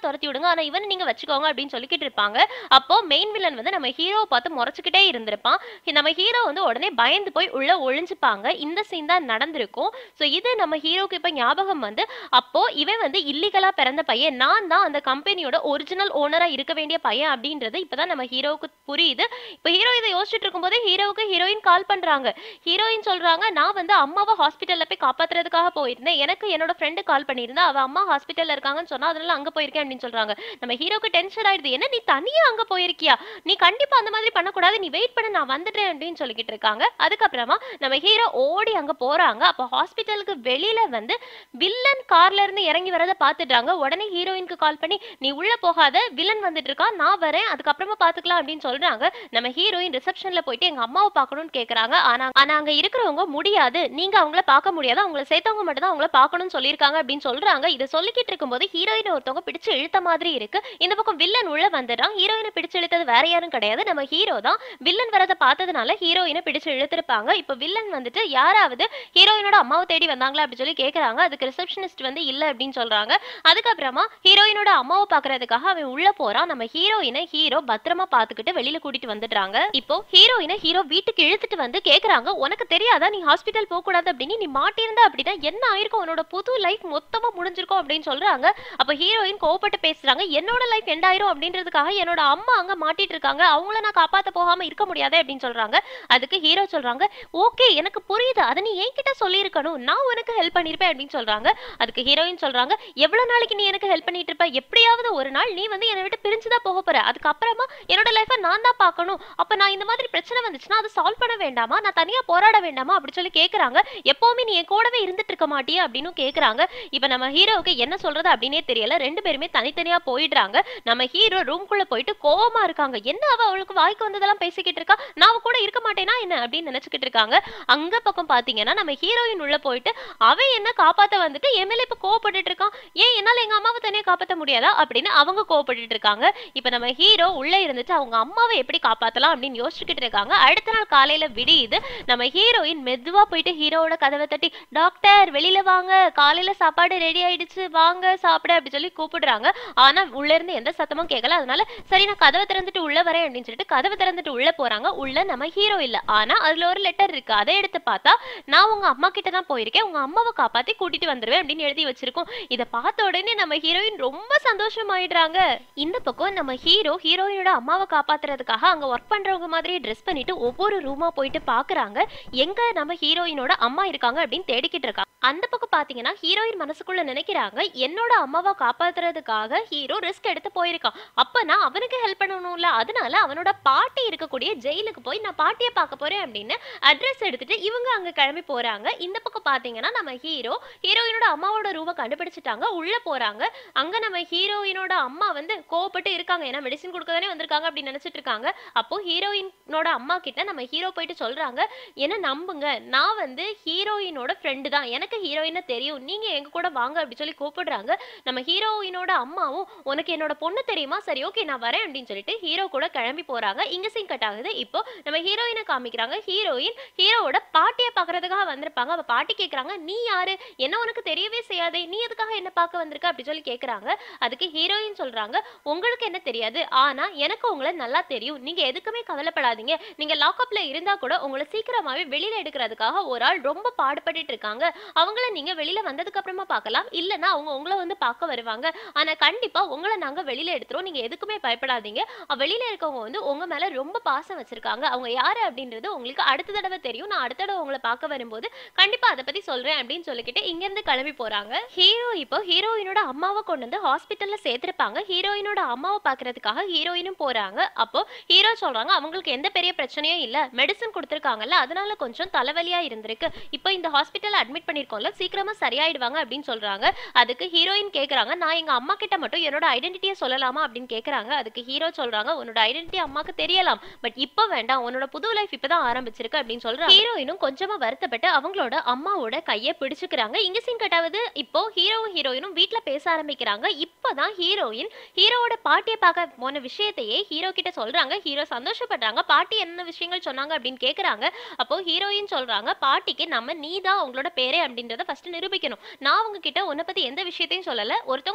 துரத்தி விடுங்க ஆனா இவனை நீங்க வச்சுக்கோங்க அப்படின்னு சொல்லிக்கிட்டு இருப்பாங்க அப்போ மெயின் வில்லன் வந்து நம்ம ஹீரோவை பார்த்து முறைச்சுக்கிட்டே இருந்திருப்பான் நம்ம ஹீரோ வந்து உடனே பயந்து போய் உள்ள ஒளிஞ்சுப்பாங்க இந்த சீன் தான் நடந்திருக்கும் ஸோ இது நம்ம ஹீரோக்கு இப்போ ஞாபகம் வந்து அப்போ இவன் வந்து இல்லீகலா பிறந்த பையன் நான் தான் அந்த கம்பெனியோட ஒரிஜினல் ஓனரா இருக்க வேண்டிய பையன் அப்படின்றது இப்பதான் நம்ம ஹீரோவுக்கு புரியுது இப்போ ஹீரோ இதை யோசிச்சுட்டு இருக்கும்போது ஹீரோவுக்கு ஹீரோயின் கால் பண்றாங்க ஹீரோயின் சொல்றாங்க நான் வந்து அம்மாவை ஹாஸ்பிட்டல்ல போய் காப்பாத்துறதுக்காக போயிருந்தேன் எனக்கு என்னோட ஃப்ரெண்டு கால் பண்ணியிருந்தா அவ அம்மா ஹாஸ்பிட்டல்ல இருக்காங்கன்னு சொன்னா அதனால அங்க போயிருக்கேன் அப்படின்னு சொல்றாங்க நம்ம ஹீரோக்கு டென்ஷன் ஆயிடுது என்ன நீ தனியா அங்க போயிருக்கியா நீ கண்டிப்பா அந்த மாதிரி பண்ணக்கூடாது நீ வெயிட் பண்ண நான் வந்துட்டேன் அப்படின்னு சொல்லிக்கிட்டு இருக்காங்க அதுக்கப்புறமா நம்ம ஹீரோ ஓடி அங்க போறாங்க அப்போ ஹாஸ்பிட்டலுக்கு வெளியில வந்து வில்லன் கார்ல இருந்து இறங்கி வரதை பாத்துட்டாங்க உடனே ஹீரோயினுக்கு கால் பண்ணி நீ உள்ள போகாத வில்லன் வந்துட்டு இருக்கான் நான் வரேன் அதுக்கப்புறமா பாத்துக்கலாம் அப்படின்னு சொல்றாங்க நம்ம ஹீரோயின் ரிசப்ஷன்ல போயிட்டு எங்க அம்மாவை பார்க்கணும்னு கேக்குறாங்க ஆனா ஆனா அங்க இருக்கிறவங்க முடியாது நீங்க அவங்கள பார்க்க முடியாது அவங்கள சேர்த்தவங்க மட்டும் தான் அவங்கள பார்க்கணும்னு சொல்லியிருக்காங்க அப்படின்னு சொல்றாங்க இதை சொல்லிக்கிட்டு இருக்கும்போது ஹீரோயின் ஒருத்தவங்க பிடிச்சு இழுத்த மாதிரி இருக்கு இந்த பக்கம் வில்லன் உள்ள வந்துடுறான் ஹீரோயினை பிடிச்சு இழுத்தது வேற யாரும் கிடையாது நம்ம ஹீரோ தான் வில்லன் வரதை பார்த்ததுனால ஹீரோயினை பிடிச்சு இழுத்திருப்பாங்க இப்போ வில்லன் வந்துட்டு யாராவது ஹீரோயினோட அம்மாவை தேடி வந்தாங்களா அப்படின்னு சொல்லி கேக்குறாங்க அதுக்கு ரிசப்ஷனிஸ்ட் வந்து இல்ல அப்படின்னு சொல்றாங்க அதுக்கப்புறமா ஹீரோயினோட அம்மாவை பாக்குறதுக்காக அவன் உள்ள போறான் நம்ம ஹீரோயினை ஹீரோ பத்திரமா பாத்துக்கிட்டு வெளியில கூட்டிட்டு வந்துடுறாங்க இப்போ ஹீரோயினை ஹீரோ வீட்டுக்கு இழுத்துட்டு வந்து கேக்குறாங்க உனக்கு தெரியாதா நீ ஹாஸ்பிட்டல் போக கூடாது அப்படின்னு நீ மாட்டியிருந்த அப்படின்னா என்ன ஆயிருக்கும் உன்னோட புது லைஃப் மொத்தமா முடிஞ்சிருக்கும் அப்படின்னு சொல்றாங்க அப்ப ஹீரோயின் கோவப்பட்டு பேசுறாங்க என்னோட லைஃப் எண்ட் ஆயிரும் அப்படின்றதுக்காக என்னோட அம்மா அங்க மாட்டிட்டு இருக்காங்க அவங்கள நான் காப்பாத்த போகாம இருக்க முடியாது அப்படின்னு சொல்றாங்க அதுக்கு ஹீரோ சொல்றாங்க ஓகே எனக்கு புரியுது அதை நீ என்கிட்ட சொல்லியிருக்கணும் நான் உனக்கு ஹெல்ப் பண்ணிருப்பேன் அப்படின்னு சொல்றாங்க அதுக்கு ஹீரோயின் சொல்றாங்க எவ்வளவு நாளைக்கு நீ எனக்கு ஹெல்ப் பண்ணிட்டு இருப்ப எப்படியாவது ஒரு நாள் நீ வந்து என்னை விட்டு பிரிஞ்சுதான் போக போற அதுக்கப்புறமா என்னோட லைஃபை நான் தான் பார்க்கணும் அப்ப நான் இந்த மாதிரி பிரச்சனை வந்துச்சுன்னா அதை சால்வ் பண்ண வேண்டாமா நான் தனியா போராட வேண்டாமா அப்படி சொல்லி கேக்குறாங்க எப்பவுமே நீ என் கூடவே இருந்துட்டு இருக்க மாட்டியா அப்படின்னு கேக்குறாங்க இப்ப நம்ம ஹீரோவுக்கு என்ன சொல்றது அப்படின்னே தெரியல ரெண்டு பேருமே தனித்தனியா போயிடுறாங்க நம்ம ஹீரோ ரூம்குள்ள போயிட்டு கோவமா இருக்காங்க என்ன அவ அவளுக்கு வாய்க்கு வந்ததெல்லாம் பேசிக்கிட்டு இருக்கா நான் அவ கூட இருக்க மாட்டேனா என்ன அப்படின்னு நினைச்சுக்கிட்டு இருக்காங்க அங்க பக்கம் பாத்தீங்கன்னா நம்ம ஹீரோயின் உள்ள போயிட்டு அவன் என்ன காப்பாத்த வந்துட்டு என் மேல இப்ப கோவப்பட்டுட்டு இருக்கான் ஏன் என்னால எங்க அம்மாவை தனியா காப்பாத்த முடியாதா அப்படின்னு அவங்க கோவப்பட்டுட்டு இருக்காங்க இப்ப நம்ம ஹீரோ உள்ள இருந்துட்டு அவங்க அம்மாவை எப்படி காப்பாத்தலாம் அப்படின்னு யோசிச்சுக்கிட்டு இருக்காங்க அடுத்த நாள் காலையில விடியுது நம்ம ஹீரோயின் மெதுவா போயிட்டு ஹீரோவோட கதவை தட்டி டாக்டர் வெளியில வாங்க காலையில சாப்பாடு ரெடி ஆயிடுச்சு வாங்க சாப்பிட அப்படி சொல்லி கூப்பிடுறாங்க ஆனா உள்ள இருந்து எந்த சத்தமும் கேட்கல அதனால சரி நான் கதவை திறந்துட்டு உள்ள வரேன் அப்படின்னு சொல்லிட்டு கதவை திறந்துட்டு உள்ள போறாங்க உள்ள நம்ம ஹீரோ இல்ல ஆனா அதுல ஒரு லெட்டர் இருக்கு அதை எடுத்து பார்த்தா நான் உங்க அம்மா கிட்ட தான் போயிருக்கேன் உங்க அம்மாவை காப்பாத்தி கூட்டிட்டு வந்துருவேன் அப்படின்னு எழுதி வச்சிருக்கோம் இதை பார்த்த உடனே நம்ம ஹீரோயின் ரொம்ப சந்தோஷமாயிடுறாங்க இந்த பக்கம் நம்ம ஹீரோ ஹீரோயினோட அம்மாவை காப்பாத்துறதுக்காக அங்க ஒர்க் பண்றவங்க மாதிரி ட்ரெஸ் பண்ணிட்டு ஒவ்வொரு ரூமா போயிட்டு பாக்குறாங்க எங்க நம்ம ஹீரோயினோட அம்மா இருக்காங்க அப்படின்னு தேடிக்கிட்டு இருக்காங்க அந்த பக்கம் பாத்தீங்கன்னா ஹீரோயின் மனசுக்குள்ள நினைக்கிறாங்க என்னோட அம்மாவை காப்பாத்துறதுக்காக ஹீரோ ரிஸ்க் எடுத்து போயிருக்கான் அப்ப நான் அவனுக்கு ஹெல்ப் பண்ணணும்ல அதனால அவனோட பாட்டி இருக்கக்கூடிய ஜெயிலுக்கு போய் நான் பாட்டியை பார்க்க போறேன் அப்படின்னு அட்ரஸ் எடுத்துட்டு இவங்க அங்க கிளம்பி போறாங்க இந்த பக்கம் பாத்தீங்கன்னா நம்ம ஹீரோ ஹீரோயினோட அம்மாவோட ரூமை கண்டுபிடிச்சிட்டாங்க உள்ள போறாங்க அங்க நம்ம ஹீரோயினோட அம்மா வந்து கோவப்பட்டு இருக்காங்க ஏன்னா மெடிசின் கொடுக்க தானே வந்திருக்காங்க அப்படின்னு நினைச்சிட்டு இருக்காங்க அப்போ ஹீரோயினோட அம்மா கிட்ட நம்ம ஹீரோ போயிட்டு சொல்றாங்க என்ன நம்புங்க நான் வந்து ஹீரோயினோட ஃப்ரெண்டு தான் எனக்கு ஹீரோயினை தெரியும் நீங்க எங்க கூட வாங்க அப்படி சொல்லி கூப்பிடுறாங்க நம்ம ஹீரோயினோட அம்மாவும் உனக்கு என்னோட பொண்ணு தெரியுமா சரி ஓகே நான் வரேன் அப்படின்னு சொல்லிட்டு ஹீரோ கூட கிளம்பி போறாங்க இங்க சீன் கட் ஆகுது இப்போ நம்ம ஹீரோயினை காமிக்கிறாங்க ஹீரோயின் ஹீரோவோட பாட்டியை பார்க்கறதுக்காக வந்திருப்பாங்க அப்ப பாட்டி கேக்குறாங்க நீ யாரு என்ன உனக்கு தெரியவே செய்யாதே நீ எதுக்காக என்ன பார்க்க வந்திருக்க அப்படி சொல்லி கேக்குறாங்க அதுக்கு ஹீரோயின் சொல்றாங்க உங்களுக்கு என்ன தெரியாது ஆனா எனக்கு உங்களை நல்லா தெரியும் நீங்க எதுக்குமே கவலைப்படாதீங்க நீங்க லாக்அப்ல இருந்தா கூட உங்களை சீக்கிரமாவே வெளியில எடுக்கிறதுக்காக ஒரு ஆள் ரொம்ப பாடுபட்டுட்டு இருக்காங்க அவங்கள நீங்க வெளியில வந்ததுக்கு அப்புறமா பார்க்கலாம் இல்லனா அவங்க உங்களை வந்து பார்க்க வருவாங்க ஆனா கண்டிப்பா உங்களை நாங்க வெளியில எடுத்துருவோம் நீங்க எதுக்குமே பயப்படாதீங்க அஹ் வெளியில இருக்கவங்க வந்து உங்க மேல ரொம்ப பாசம் வச்சிருக்காங்க அவங்க யாரு அப்படின்றது உங்களுக்கு அடுத்த தடவை தெரியும் நான் அடுத்த தடவை உங்களை பார்க்க வரும்போது கண்டிப்பா அதை பத்தி சொல்றேன் அப்படின்னு சொல்லிக்கிட்டு இங்க இருந்து கிளம்பி போறாங்க ஹீரோ இப்போ ஹீரோயினோட அம்மாவை கொண்டு வந்து ஹாஸ்பிட்டல்ல சேர்த்திருப்பாங்க ஹீரோயினோட அம்மாவை பாக்குறதுக்காக ஹீரோயினும் போறாங்க அப்போ ஹீரோ சொல்றாங்க அவங்களுக்கு எந்த பெரிய பிரச்சனையும் இல்ல மெடிசன் கொடுத்துருக்காங்கல்ல அதனால கொஞ்சம் தலைவலியா இருந்திருக்கு இப்போ இந்த ஹாஸ்பிட்டல் அட்மிட் பண்ணிருக்கோம்ல சீக்கிரமா சரியாயிடுவாங்க அப்படின்னு சொல்றாங்க அதுக்கு ஹீரோயின் கேக்குறாங்க நான் எங்க அம்மா கிட்ட மட்டும் என்னோட ஐடென்டிட்டியை சொல்லலாமா அப்படின்னு கேக்குறாங்க அதுக்கு ஹீரோ சொல்றாங்க உன்னோட ஐடென்டிட்டி அம்மாக்கு தெரியலாம் பட் இப்போ வேண்டாம் உன்னோட புது லைஃப் இப்பதான் ஆரம்பிச்சிருக்கு அப்படின்னு சொல்றாங்க ஹீரோயினும் கொஞ்சமா வருத்தப்பட்டு அவங்களோட அம்மாவோட கையை பிடிச்சுக்கிறாங்க இங்க சீன் கட்டாவது இப்போ ஹீரோவும் ஹீரோயினும் வீட்ல பேச ஆரம்பிக்கிறாங்க இப்போதான் ஹீரோயின் ஹீரோவோட பாட்டியை பார்க்க போன விஷயத்தையே ஹீரோ கிட்ட சொல்றாங்க ஹீரோ சந்தோஷப்படுறாங்க பாட்டி என்ன விஷயங்கள் சொன்னாங்க அப்படின்னு கேக்குறாங்க அப்போ ஹீரோயின் சொல்றாங்க பாட்டிக்கு நம்ம நீ தான் உங்களோட பேரே அப்படின்றத ஃபர்ஸ்ட் நிரூபிக்கணும் நான் உங்ககிட்ட உன்னை பத்தி எந்த விஷயத்தையும் சொல்லல ஒருத்தவங்க உனக்காக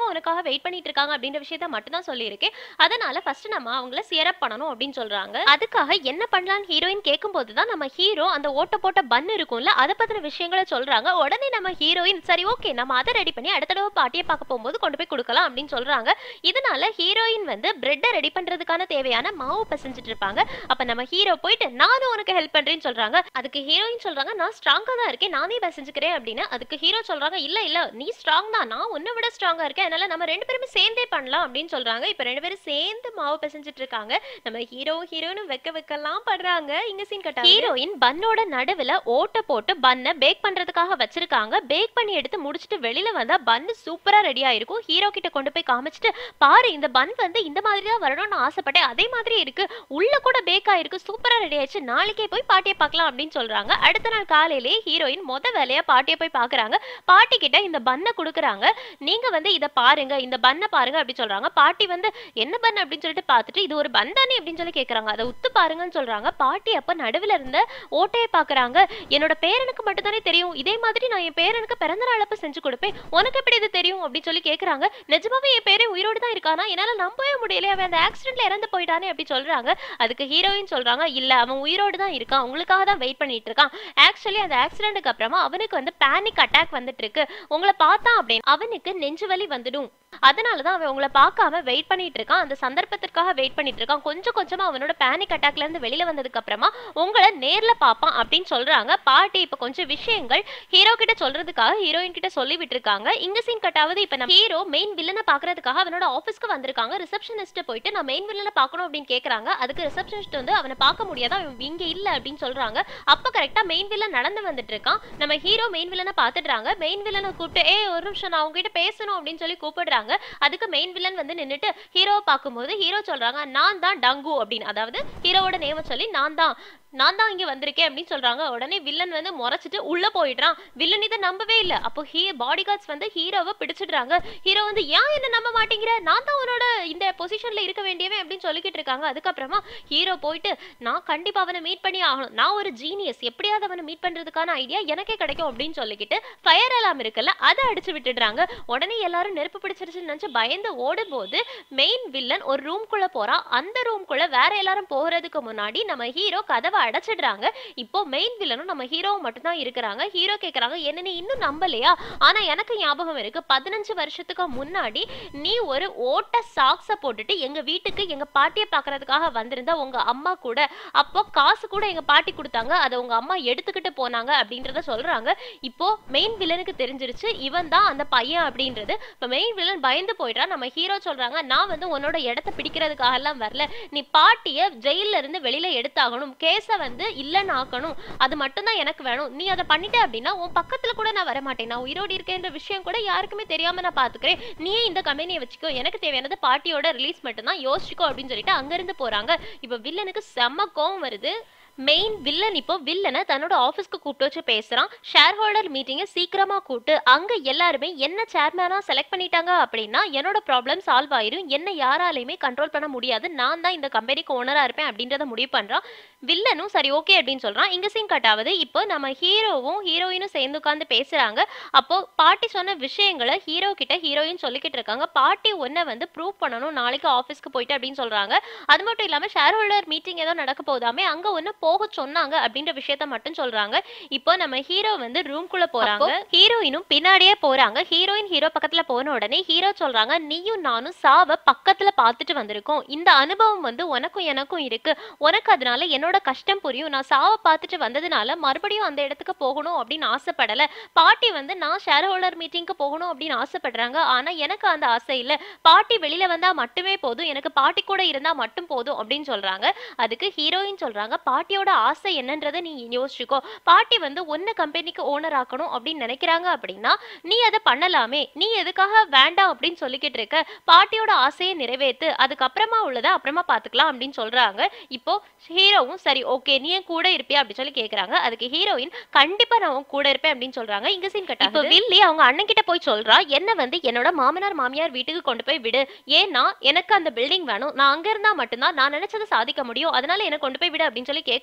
வெயிட் பண்ணிட்டு இருக்காங்க அப்படின்ற விஷயத்த மட்டும் தான் சொல்லியிருக்கேன் அதனால ஃபர்ஸ்ட் நம்ம அவங்கள சியரப் பண்ணணும் அப்படின்னு சொல்றாங்க அதுக்காக என்ன பண்ணலாம்னு ஹீரோயின் கேட்கும்போது தான் நம்ம ஹீரோ அந்த ஓட்ட போட்ட பன் இருக்கும்ல அதை பத்தின விஷயங்களை சொல்றாங்க உடனே நம்ம ஹீரோயின் சரி ஓகே நம்ம அதை ரெடி பண்ணி அடுத்த தடவை பாட்டியை பார்க்க போகும்போது கொண்டு போய் கொடுக்கலாம் அப்படின்னு சொல்றாங்க இதனால ஹீரோயின் வந்து பிரெட்டை ரெடி பண்றதுக்கான தேவையான மாவு பிசைஞ்சிட்டு இருப்பாங்க அப்ப நம்ம ஹீரோ போயிட்டு நானும் உனக்கு ஹெல்ப் பண்றேன்னு சொல்றாங்க அதுக்கு ஹீரோயின் சொல்றாங்க நான் ஸ்ட்ராங்கா தான் இருக்கேன் நானே பிசைஞ்சுக்கிறேன் அப்படின்னு அதுக்கு ஹீரோ சொல்றாங்க இல்ல இல்ல நீ ஸ்ட்ராங் தான் நான் உன்னை விட ஸ்ட்ராங்கா இருக்கேன் அதனால நம்ம ரெண்டு பேருமே சேர்ந்தே பண்ணலாம் அப்படின்னு சொல்றாங்க இப்ப ரெண்டு பேரும் சேர்ந்து மாவு பிசைஞ்சிட்டு இருக்காங்க நம்ம ஹீரோ ஹீரோயினும் வெக்க வெக்கலாம் படுறாங்க இங்க சீன் கட்ட ஹீரோயின் பன்னோட நடுவுல ஓட்ட போட்டு பன்னை பேக் பண்றதுக்காக வச்சிருக்காங்க பேக் பண்ணி எடுத்து முடிச்சிட்டு வெளியில வந்தா பன்னு சூப்பரா ரெடி ஆயிருக்கும் ஹீரோ கிட்ட கொண்டு போய் காமிச்சிட்டு பாரு இந்த பன் வந்து இந்த மாதிரி தான் வரணும்னு ஆசைப்பட்டேன் அதே மாதிரி இருக்கு உள்ள கூட பேக் ஆயிருக்கு சூப்பரா ரெடி ஆயிடுச்சு நாளைக்கே போய் பாட்டியை பார்க்கலாம் அப்படின்னு சொல்றாங்க அடுத்த நாள் காலையிலேயே ஹீரோயின் மொத வேலையா பாட்டியை போய் பாக்குறாங்க பாட்டி கிட்ட இந்த பன்னை கொடுக்குறாங்க நீங்க வந்து இதை பாருங்க இந்த பன்னை பாருங்க அப்படி சொல்றாங்க பாட்டி வந்து என்ன பன் அப்படின்னு சொல்லிட்டு பார்த்துட்டு இது ஒரு பன் தானே அப்படின்னு சொல்லி கேக்குறாங்க அதை உத்து பாருங்கன்னு சொல்றாங்க பாட்டி அப்ப நடுவுல இருந்த ஓட்டையை பாக்குறாங்க என்னோட பேரனுக்கு மட்டும் தானே தெரியும் இதே மாதிரி நான் என் பேரனுக்கு பிறந்த நாள் அப்ப செஞ்சு கொடுப்பேன் உனக்கு எப்படி இது தெரியும் அப்படின்னு சொல்லி கேக்குறாங்க நிஜமாவே என் பேரே உயிரோடு தான் இருக்கானா என்னால நம்பவே முடியல அவன் அந்த ஆக்சிடென்ட்ல இறந்து போயிட்டானே அப்படி சொல்றாங்க அதுக்கு ஹீரோயின் சொல்றாங்க இல்ல அவன் உயிரோடு தான் இருக்கான் உங்களுக்காக தான் வெயிட் பண்ணிட்டு இருக்கான் ஆக்சுவலி அந்த ஆக்சிடென்ட்க்கு அப்புறமா அவனுக்கு வந்து பேனிக் அட்டாக் வந்துட்டு இருக்கு உங்களை பார்த்தான் அப்படின்னு அவனுக்கு நெஞ்சு வலி வந்துடும் அதனால தான் அவன் உங்களை பார்க்காம வெயிட் பண்ணிட்டு இருக்கான் அந்த சந்தர்ப்பத்திற்காக வெயிட் பண்ணிட்டு இருக்கான் கொஞ்சம் கொஞ்சமா அவனோட பேனிக் அட்டாக்ல இருந்து வெளியில வந்ததுக்கு அப்புறமா உங்களை நேர்ல பார்ப்பான் அப்படின்னு சொல்றாங்க பாட்டி இப்ப கொஞ்சம் விஷயங்கள் ஹீரோ கிட்ட சொல்றதுக்காக ஹீரோயின் கிட்ட சொல்லி விட்டுருக்காங்க இங்க சீன் கட்டாவது இப்ப நம்ம ஹீரோ மெயின் வில்லனை பாக்குறதுக்காக அவனோட ஆபீஸ்க்கு வந்திருக்காங்க ரிசப்ஷனிஸ்ட் போயிட்டு நான் மெயின் வில்லனை பார்க்கணும் அப்படின்னு கேக்குறாங்க அதுக்கு ரிசப்ஷனிஸ்ட் வந்து அவனை பார்க்க முடியாதா அவன் இங்க இல்ல அப்படின்னு சொல்றாங்க அப்ப கரெக்டா மெயின் வில்லன் நடந்து வந்துட்டு இருக்கான் நம்ம ஹீரோ மெயின் வில்லனை பாத்துடுறாங்க மெயின் வில்லனை கூப்பிட்டு ஏய் ஒரு நிமிஷம் நான் உங்ககிட்ட பேசணும் அப்படின்னு சொல்லி கூப்பிடுறாங்க அதுக்கு மெயின் வில்லன் வந்து நின்னுட்டு ஹீரோவை பார்க்கும்போது ஹீரோ சொல்றாங்க நான் தான் டங்கு அப்படின்னு அதாவது ஹீரோவோட நேம சொல்லி நான் தான் நான் தான் இங்க வந்திருக்கேன் அப்படின்னு சொல்றாங்க உடனே வில்லன் வந்து முறைச்சிட்டு உள்ள போயிடுறான் வில்லன் இதை நம்பவே இல்ல அப்போ ஹீ பாடி கார்ட்ஸ் வந்து ஹீரோவை பிடிச்சிடுறாங்க ஹீரோ வந்து ஏன் என்ன நம்ப மாட்டேங்கிற நான் தான் உன்னோட இந்த பொசிஷன்ல இருக்க வேண்டியவன் அப்படின்னு சொல்லிக்கிட்டு இருக்காங்க அதுக்கப்புறமா ஹீரோ போயிட்டு நான் கண்டிப்பா அவனை மீட் பண்ணி ஆகணும் நான் ஒரு ஜீனியஸ் எப்படியாவது அவனை மீட் பண்றதுக்கான ஐடியா எனக்கே கிடைக்கும் அப்படின்னு சொல்லிக்கிட்டு ஃபயர் அலாம் இருக்குல்ல அதை அடிச்சு விட்டுடுறாங்க உடனே எல்லாரும் நெருப்பு பிடிச்சிருச்சுன்னு நினைச்சு பயந்து ஓடும்போது மெயின் வில்லன் ஒரு ரூம்குள்ள போறான் அந்த ரூம்குள்ள வேற எல்லாரும் போறதுக்கு முன்னாடி நம்ம ஹீரோ கதவை அடைச்சிடுறாங்க இப்போ மெயின் வில்லனும் நம்ம ஹீரோவும் மட்டும்தான் இருக்கிறாங்க ஹீரோ கேக்குறாங்க என்ன நீ இன்னும் நம்பலையா ஆனா எனக்கு ஞாபகம் இருக்கு பதினஞ்சு வருஷத்துக்கு முன்னாடி நீ ஒரு ஓட்ட சாக்ஸ போட்டுட்டு எங்க வீட்டுக்கு எங்க பாட்டியை பாக்குறதுக்காக வந்திருந்த உங்க அம்மா கூட அப்போ காசு கூட எங்க பாட்டி கொடுத்தாங்க அதை உங்க அம்மா எடுத்துக்கிட்டு போனாங்க அப்படின்றத சொல்றாங்க இப்போ மெயின் வில்லனுக்கு தெரிஞ்சிருச்சு இவன் தான் அந்த பையன் அப்படின்றது இப்போ மெயின் வில்லன் பயந்து போயிட்டான் நம்ம ஹீரோ சொல்றாங்க நான் வந்து உன்னோட இடத்த பிடிக்கிறதுக்காக எல்லாம் வரல நீ பாட்டிய ஜெயில இருந்து வெளியில எடுத்தாகணும் கேஸ வந்து இல்லைன்னு ஆக்கணும் அது மட்டும் தான் எனக்கு வேணும் நீ அதை பண்ணிட்ட அப்படின்னா உன் பக்கத்துல கூட நான் வர மாட்டேன் நான் உயிரோடு இருக்கேன்ற விஷயம் கூட யாருக்குமே தெரியாம நான் பாத்துக்கிறேன் நீயே இந்த கம்பெனியை வச்சுக்கோ எனக்கு தேவையானது பாட்டியோட ரிலீஸ் மட்டும் தான் யோசிச்சுக்கோ அப்படின்னு சொல்லிட்டு அங்கிருந்து போறாங்க இப்போ வில்லனுக்கு செம்ம கோவம் வருது மெயின் வில்லன் இப்போ வில்லனை தன்னோட ஆஃபீஸ்க்கு கூப்பிட்டு வச்சு பேசுறான் ஷேர் ஹோல்டர் மீட்டிங்கை சீக்கிரமா கூப்பிட்டு அங்க எல்லாருமே என்ன சேர்மேனா செலக்ட் பண்ணிட்டாங்க அப்படின்னா என்னோட ப்ராப்ளம் சால்வ் ஆயிரும் என்ன யாராலையுமே கண்ட்ரோல் பண்ண முடியாது நான் தான் இந்த கம்பெனிக்கு ஓனரா இருப்பேன் அப்படின்றத முடிவு பண்றான் வில்லனும் சரி ஓகே அப்படின்னு சொல்றான் இங்க சீன் கட் ஆகுது இப்போ நம்ம ஹீரோவும் ஹீரோயினும் சேர்ந்து உட்காந்து பேசுறாங்க அப்போ பாட்டி சொன்ன விஷயங்களை ஹீரோ கிட்ட ஹீரோயின் சொல்லிக்கிட்டு இருக்காங்க பாட்டி ஒன்றை வந்து ப்ரூவ் பண்ணணும் நாளைக்கு ஆஃபீஸ்க்கு போயிட்டு அப்படின்னு சொல்றாங்க அது மட்டும் இல்லாம ஷேர் ஹோல்டர் மீட்டிங் ஏதோ நடக்க போதாமே அங்க ஒன்று போக சொன்னாங்க அப்படின்ற விஷயத்த மட்டும் சொல்றாங்க இப்போ நம்ம ஹீரோ வந்து ரூம்குள்ள போறாங்க ஹீரோயினும் பின்னாடியே போறாங்க ஹீரோயின் ஹீரோ பக்கத்துல போன உடனே ஹீரோ சொல்றாங்க நீயும் நானும் சாவ பக்கத்துல பார்த்துட்டு வந்திருக்கோம் இந்த அனுபவம் வந்து உனக்கும் எனக்கும் இருக்கு உனக்கு அதனால என்னோட கஷ்டம் புரியும் நான் சாவ பார்த்துட்டு வந்ததுனால மறுபடியும் அந்த இடத்துக்கு போகணும் அப்படின்னு ஆசைப்படல பாட்டி வந்து நான் ஷேர் ஹோல்டர் மீட்டிங்க்கு போகணும் அப்படின்னு ஆசைப்படுறாங்க ஆனா எனக்கு அந்த ஆசை இல்ல பாட்டி வெளியில வந்தா மட்டுமே போதும் எனக்கு பாட்டி கூட இருந்தா மட்டும் போதும் அப்படின்னு சொல்றாங்க அதுக்கு ஹீரோயின் சொல்றாங்க பாட்டியோட ஆசை என்னன்றதை நீ யோசிச்சுக்கோ பாட்டி வந்து ஒன்னு கம்பெனிக்கு ஓனர் ஆக்கணும் அப்படின்னு நினைக்கிறாங்க அப்படின்னா நீ அதை பண்ணலாமே நீ எதுக்காக வேண்டாம் அப்படின்னு சொல்லிக்கிட்டு இருக்க பாட்டியோட ஆசையை நிறைவேத்து அதுக்கப்புறமா உள்ளதை அப்புறமா பாத்துக்கலாம் அப்படின்னு சொல்றாங்க இப்போ ஹீரோவும் சரி ஓகே நீ என் கூட இருப்பியா அப்படின்னு சொல்லி கேக்குறாங்க அதுக்கு ஹீரோயின் கண்டிப்பா நான் உன் கூட இருப்பேன் அப்படின்னு சொல்றாங்க இங்க சீன் கட்ட இப்போ வில்லி அவங்க அண்ணன் கிட்ட போய் சொல்றா என்ன வந்து என்னோட மாமனார் மாமியார் வீட்டுக்கு கொண்டு போய் விடு ஏன்னா எனக்கு அந்த பில்டிங் வேணும் நான் அங்க இருந்தா மட்டும்தான் நான் நினைச்சதை சாதிக்க முடியும் அதனால எனக்கு கொண்டு போய் விடு அப்படின்னு சொல்லி கேக்குறாங்க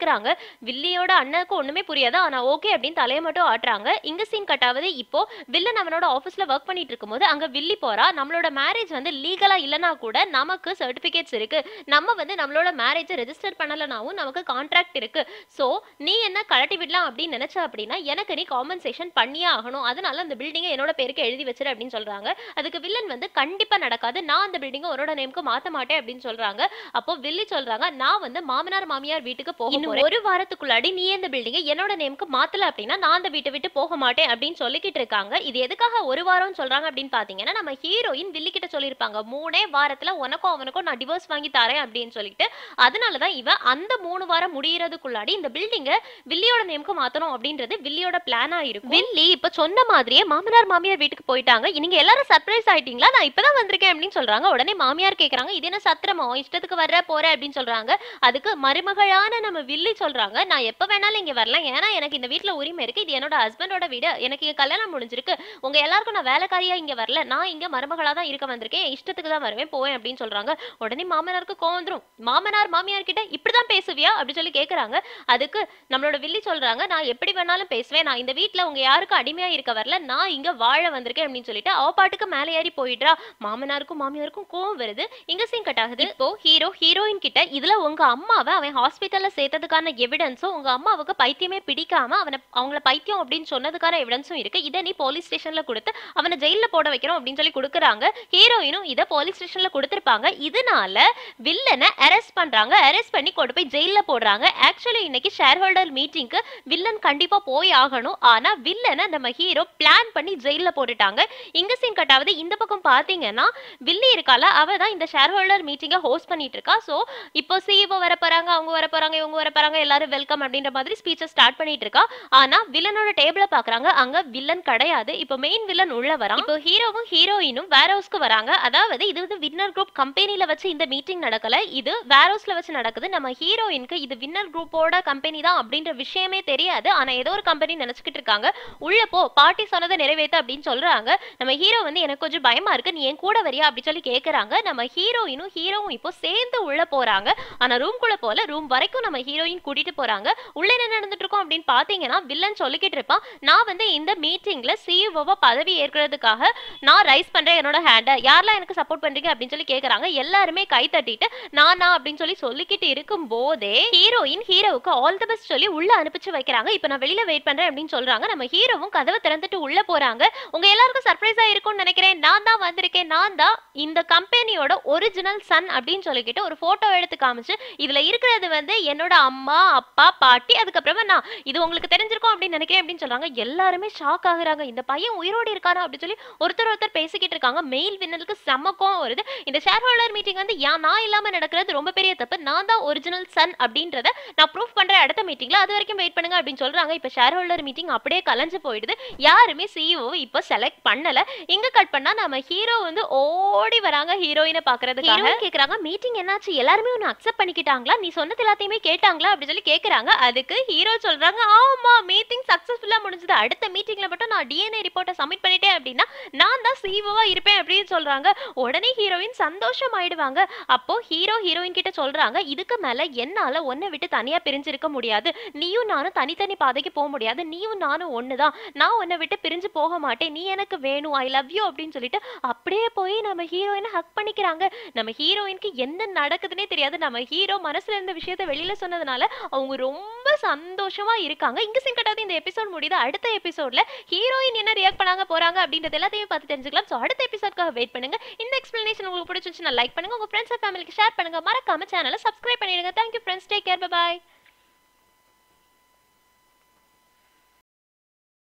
கேக்குறாங்க வில்லியோட அண்ணனுக்கு ஒண்ணுமே புரியாது ஆனா ஓகே அப்படின்னு தலையை மட்டும் ஆட்டுறாங்க இங்க சீன் கட்டாவது இப்போ வில்லன் அவனோட ஆஃபீஸ்ல ஒர்க் பண்ணிட்டு இருக்கும்போது அங்க வில்லி போறா நம்மளோட மேரேஜ் வந்து லீகலா இல்லனா கூட நமக்கு சர்டிபிகேட்ஸ் இருக்கு நம்ம வந்து நம்மளோட மேரேஜை ரெஜிஸ்டர் பண்ணலனாவும் நமக்கு கான்ட்ராக்ட் இருக்கு சோ நீ என்ன கழட்டி விடலாம் அப்படின்னு நினைச்ச அப்படின்னா எனக்கு நீ காம்பன்சேஷன் பண்ணியே ஆகணும் அதனால அந்த பில்டிங்கை என்னோட பேருக்கு எழுதி வச்சிரு அப்படின்னு சொல்றாங்க அதுக்கு வில்லன் வந்து கண்டிப்பா நடக்காது நான் அந்த பில்டிங்கை உன்னோட நேமுக்கு மாத்த மாட்டேன் அப்படின்னு சொல்றாங்க அப்போ வில்லி சொல்றாங்க நான் வந்து மாமனார் மாமியார் வீட்டுக்கு போக போறேன் ஒரு வாரத்துக்குள்ளாடி நீ இந்த பில்டிங்கை என்னோட நேமுக்கு மாத்தல அப்படின்னா நான் அந்த வீட்டை விட்டு போக மாட்டேன் அப்படின்னு சொல்லிக்கிட்டு இருக்காங்க இது எதுக்காக ஒரு வாரம் சொல்றாங்க அப்படின்னு பாத்தீங்கன்னா நம்ம ஹீரோயின் வில்லி கிட்ட சொல்லியிருப்பாங்க மூணே வாரத்துல உனக்கும் அவனுக்கும் நான் டிவோர்ஸ் வாங்கி தரேன் அப்படின்னு சொல்லிட்டு அதனாலதான் இவ அந்த மூணு வாரம் முடியறதுக்குள்ளாடி இந்த பில்டிங்கை வில்லியோட நேமுக்கு மாத்தணும் அப்படின்றது வில்லியோட பிளானா இருக்கும் வில்லி இப்ப சொன்ன மாதிரியே மாமனார் மாமியார் வீட்டுக்கு போயிட்டாங்க நீங்க எல்லாரும் சர்ப்ரைஸ் ஆயிட்டீங்களா நான் இப்பதான் வந்திருக்கேன் அப்படின்னு சொல்றாங்க உடனே மாமியார் கேக்குறாங்க இது என்ன சத்திரமா உன் இஷ்டத்துக்கு வர்ற போற அப்படின்னு சொல்றாங்க அதுக்கு மருமகளான நம்ம வில்லி சொல்றாங்க நான் எப்ப வேணாலும் இங்க வரலாம் ஏன்னா எனக்கு இந்த வீட்ல உரிமை இருக்கு இது என்னோட ஹஸ்பண்டோட வீடு எனக்கு இங்க கல்யாணம் முடிஞ்சிருக்கு உங்க எல்லாருக்கும் நான் வேலைக்காரியா இங்க வரல நான் இங்க மருமகளா தான் இருக்க வந்திருக்கேன் என் இஷ்டத்துக்கு தான் வருவேன் போவேன் அப்படின்னு சொல்றாங்க உடனே மாமனாருக்கு கோவம் வந்துரும் மாமனார் மாமியார் கிட்ட இப்படிதான் பேசுவியா அப்படி சொல்லி கேக்குறாங்க அதுக்கு நம்மளோட வில்லி சொல்றாங்க நான் எப்படி வேணாலும் பேசுவேன் நான் இந்த வீட்ல உங்க யாருக்கும் அடிமையா இருக்க வரல நான் இங்க வாழ வந்திருக்கேன் அப்படின்னு சொல்லிட்டு அவ பாட்டுக்கு மேலே ஏறி போயிடுறா மாமனாருக்கும் மாமியாருக்கும் கோவம் வருது இங்க சீன் கட் ஆகுது இப்போ ஹீரோ ஹீரோயின் கிட்ட இதுல உங்க அம்மாவை அவன் ஹாஸ்பிட்டல்ல சேர்த்ததுக்கான எவிடன்ஸும் உங்க அம்மாவுக்கு பைத்தியமே பிடிக்காம அவனை அவங்கள பைத்தியம் அப்படின்னு சொன்னதுக்கான எவிடன்ஸும் இருக்கு இதை நீ போலீஸ் ஸ்டேஷன்ல கொடுத்து அவனை ஜெயில போட வைக்கிறோம் அப்படின்னு சொல்லி கொடுக்குறாங்க ஹீரோயினும் இதை போலீஸ் ஸ்டேஷன்ல கொடுத்திருப்பாங்க இதனால வில்லனை அரெஸ்ட் பண்றாங்க அரெஸ்ட் பண்ணி கொண்டு போய் ஜெயில போடுறாங்க ஆக்சுவலி இன்னைக்கு ஷேர் ஹோல்டர் மீட்டிங்க்கு வில்லன் கண்டிப்பா போய் ஆகணும் ஆனா வில்லனை நம்ம ஹீரோ பிளான் பண்ணி ஜெயில போட்டுட்டாங்க இங்க சீன் கட்டாவது இந்த பக்கம் பாத்தீங்கன்னா வில்லி இருக்கால அவ தான் இந்த ஷேர் ஹோல்டர் மீட்டிங்கை ஹோஸ்ட் பண்ணிட்டு இருக்கா ஸோ இப்போ சிஇஓ வர போறாங்க அவங்க வர போறாங்க இவங்க வர போறாங்க எல்லாரும் வெல்கம் அப்படின்ற மாதிரி ஸ்பீச்சை ஸ்டார்ட் பண்ணிட்டு இருக்கா ஆனா வில்லனோட டேபிள பாக்குறாங்க அங்க வில்லன் கிடையாது இப்போ மெயின் வில்லன் உள்ள வரான் இப்போ ஹீரோவும் ஹீரோயினும் வேர் ஹவுஸ்க்கு வராங்க அதாவது இது வந்து வின்னர் குரூப் கம்பெனில வச்சு இந்த மீட்டிங் நடக்கல இது வேர் ஹவுஸ்ல வச்சு நடக்குது நம்ம ஹீரோயினுக்கு இது வின்னர் குரூப்போட கம்பெனி தான் அப்படின்ற விஷயமே தெரியாது ஆனா ஏதோ ஒரு கம்பெனி நினைச்சுக்கிட்டு இருக்காங்க உள்ள போ பாட்டி சொன்னதை நிறைவேற்ற அப்படின்னு சொல்றாங்க நம்ம ஹீரோ வந்து எனக்கு கொஞ்சம் பயமா இருக்கு நீ என் கூட வரியா அப்படி சொல்லி கேக்குறாங்க நம்ம ஹீரோயினும் ஹீரோவும் இப்போ சேர்ந்து உள்ள போறாங்க ஆனா ரூம்குள்ள போல ரூம் வரைக்கும் நம்ம ஹீரோயின் கூட்டிட்டு போறாங்க உள்ள என்ன நடந்துட்டு இருக்கோம் அப்படின்னு பாத்தீங்கன்னா வில்லன் சொல்லிக்கிட்டு இருப்பான் நான் வந்து இந்த மீட்டிங்ல சிஇஓவா பதவி ஏற்கிறதுக்காக நான் ரைஸ் பண்றேன் என்னோட ஹேண்டை யாரெல்லாம் எனக்கு சப்போர்ட் பண்றீங்க அப்படின்னு சொல்லி கேக்குறாங்க எல்லாருமே கை தட்டிட்டு நானா அப்படின்னு சொல்லி சொல்லிக்கிட்டு இருக்கும் போதே ஹீரோயின் ஹீரோவுக்கு ஆல் தி பெஸ்ட் சொல்லி உள்ள அனுப்பிச்சு வைக்கிறாங்க இப்போ நான் வெளியில வெயிட் பண்றேன் அப்படின்னு சொல்றாங்க நம்ம ஹீரோவும் கதவை திறந்துட்டு உள்ள போறாங்க உங்க எல்லாருக்கும் சர்ப்ரைஸா இருக்கும்னு நினைக்கிறேன் நான் தான் வந்திருக்கேன் நான் தான் இந்த கம்பெனியோட ஒரிஜினல் சன் அப்படின்னு சொல்லிக்கிட்டு ஒரு போட்டோ எடுத்து காமிச்சு இதுல இருக்கிறது வந்து என்னோட அம்மா அப்பா பாட்டி அதுக்கப்புறமா நான் இது உங்களுக்கு தெரிஞ்சிருக்கும் அப்படின்னு நினைக்கிறேன் அப்படின்னு சொல்றாங்க எல்லாருமே ஷாக் ஆகுறாங்க இந்த பையன் உயிரோடு இருக்கானா அப்படின்னு சொல்லி ஒருத்தர் ஒருத்தர் பேசிக்கிட்டு இருக்காங்க மெயில் வின்னலுக்கு செம்மக்கம் வருது இந்த ஷேர் ஹோல்டர் மீட்டிங் வந்து ஏன் நான் இல்லாம நடக்கிறது ரொம்ப பெரிய தப்பு நான் தான் ஒரிஜினல் சன் அப்படின்றத நான் ப்ரூஃப் பண்றேன் அடுத்த மீட்டிங்ல அது வரைக்கும் வெயிட் பண்ணுங்க அப்படின்னு சொல்றாங்க இப்ப ஷேர் ஹோல்டர் மீட்டிங் அப்படியே கலைஞ்சு போயிடுது யாருமே சிஇஓ இப்போ செலக்ட் பண்ணல இங்க கட் பண்ணா நம்ம ஹீரோ வந்து ஓடி வராங்க ஹீரோயினை பாக்குறதுக்காக கேக்குறாங்க மீட்டிங் என்னாச்சு எல்லாருமே உன்னை அக்செப்ட் பண்ணிக்கிட்டாங்களா நீ சொன்னது எல்லாத்தையுமே கேட்டாங்களா அப்படி சொல்லி கேக்குறாங்க அதுக்கு ஹீரோ சொல்றாங்க ஆமா மீட்டிங் சக்சஸ்ஃபுல்லா முடிஞ்சது அடுத்த மீட்டிங்ல மட்டும் நான் டிஎன்ஏ ரிப்போர்ட்டை சப்மிட் பண்ணிட்டேன் அப்படின்னா நான் தான் சிஇஓவா இருப்பேன் அப்படின்னு சொல்றாங்க உடனே ஹீரோயின் சந்தோஷம் ஆயிடுவாங்க அப்போ ஹீரோ ஹீரோயின் கிட்ட சொல்றாங்க இதுக்கு மேல என்னால உன்னை விட்டு தனியா பிரிஞ்சிருக்க முடியாது நீயும் நானும் தனித்தனி பாதைக்கு போக முடியாது நீயும் நானும் ஒண்ணுதான் நான் உன்னை விட்டு பிரிஞ்சு போக மாட்டேன் நீ எனக்கு வேணும் ஐ லவ் யூ அப்படின்னு சொல்லிட்டு அப்படியே போய் நம்ம ஹீரோயினை ஹக் பண்ணிக்கிறாங்க நம்ம ஹீரோயினுக்கு என்ன நடக்குதுன்னே தெரியாது நம்ம ஹீரோ மனசுல இருந்த விஷயத்த வெளியில சொன்னதுனால அவங்க ரொம்ப சந்தோஷமா இருக்காங்க இங்க சிங்கட்டாவது இந்த எபிசோட் முடியுது அடுத்த எபிசோட்ல ஹீரோயின் என்ன ரியாக்ட் பண்ணாங்க போறாங்க அப்படின்றது எல்லாத்தையும் பார்த்து தெரிஞ்சுக்கலாம் ஸோ அடுத்த எபிசோட்காக வெயிட் பண்ணுங்க இந்த எக்ஸ்பிளனேஷன் உங்களுக்கு பிடிச்சிருந்துச்சுன்னா லைக் பண்ணுங்க உங்க ஃப்ரெண்ட்ஸ் அண்ட் ஃபேமிலிக்கு ஷேர் பண்ணுங்க மறக்காம சேனலை சப்ஸ்கிரைப் பண்ணிடுங்க தேங்க்யூ ஃப்ரெண்ட்ஸ் டேக் கேர் பாய்